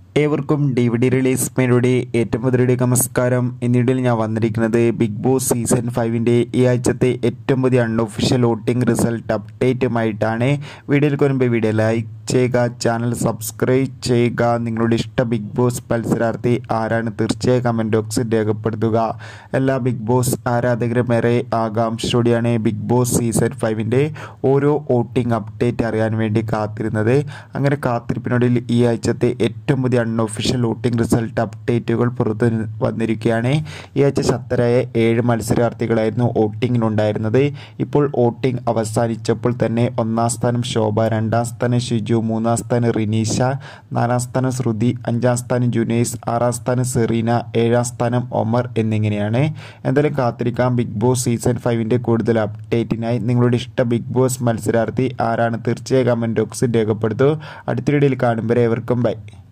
ഏവർക്കും D V D release മേലൂടെ ഏറ്റവും പുതിയ നമസ്കാരം എന്നിടയിൽ ഞാൻ വന്നിരിക്കുന്നത് ബിഗ് ബോസ് സീസൺ ഫൈവിൻ്റെ ഈ ആഴ്ചത്തെ ഏറ്റവും പുതിയ അൺഒഫീഷ്യൽ വോട്ടിംഗ് റിസൾട്ട് അപ്ഡേറ്റുമായിട്ടാണ് വീഡിയോയിൽ വരുമ്പോൾ വീഡിയോ ലൈക്ക് ചെയ്യുക ചാനൽ സബ്സ്ക്രൈബ് ചെയ്യുക നിങ്ങളുടെ ഇഷ്ട ബിഗ് ബോസ് മത്സരാർത്ഥി ആരാണ് തീർച്ചയായും കമൻറ്റ് ബോക്സിൽ രേഖപ്പെടുത്തുക എല്ലാ ബിഗ് ബോസ് ആരാധകരും ഏറെ ആകാംക്ഷയോടെയാണ് ബിഗ് ബോസ് സീസൺ ഫൈവിൻ്റെ ഓരോ വോട്ടിംഗ് അപ്ഡേറ്റ് അറിയാൻ വേണ്ടി കാത്തിരുന്നത് അങ്ങനെ കാത്തിരിപ്പിനൊടിയിൽ ഈ ആഴ്ചത്തെ ഏറ്റവും പുതിയ അൺഒഫീഷ്യൽ വോട്ടിംഗ് റിസൾട്ട് അപ്ഡേറ്റുകൾ പുറത്തു വന്നിരിക്കുകയാണ് ഈ ആഴ്ച ശക്തരായ ഏഴ് മത്സരാർത്ഥികളായിരുന്നു വോട്ടിങ്ങിനുണ്ടായിരുന്നത് ഇപ്പോൾ വോട്ടിംഗ് അവസാനിച്ചപ്പോൾ തന്നെ ഒന്നാം സ്ഥാനം ശോഭ രണ്ടാം സ്ഥാനം ഷിജു മൂന്നാം സ്ഥാനം റിനീഷ നാലാം സ്ഥാനം ശ്രുതി അഞ്ചാം സ്ഥാനം ജുനൈസ് ആറാം സ്ഥാനം സെറീന ഏഴാം സ്ഥാനം ഒമർ എന്നിങ്ങനെയാണ് എന്തായാലും കാത്തിരിക്കാം ബിഗ് ബോസ് സീസൺ ഫൈവിൻ്റെ കൂടുതൽ അപ്ഡേറ്റിനായി നിങ്ങളുടെ ഇഷ്ട ബിഗ് ബോസ് മത്സരാർത്ഥി ആരാണ് തീർച്ചയായും കമൻറ്റ് ബോക്സിൽ രേഖപ്പെടുത്തൂ അടുത്ത വീഡിയോയിൽ കാണുമ്പോൾ ഏവർക്കും ബൈ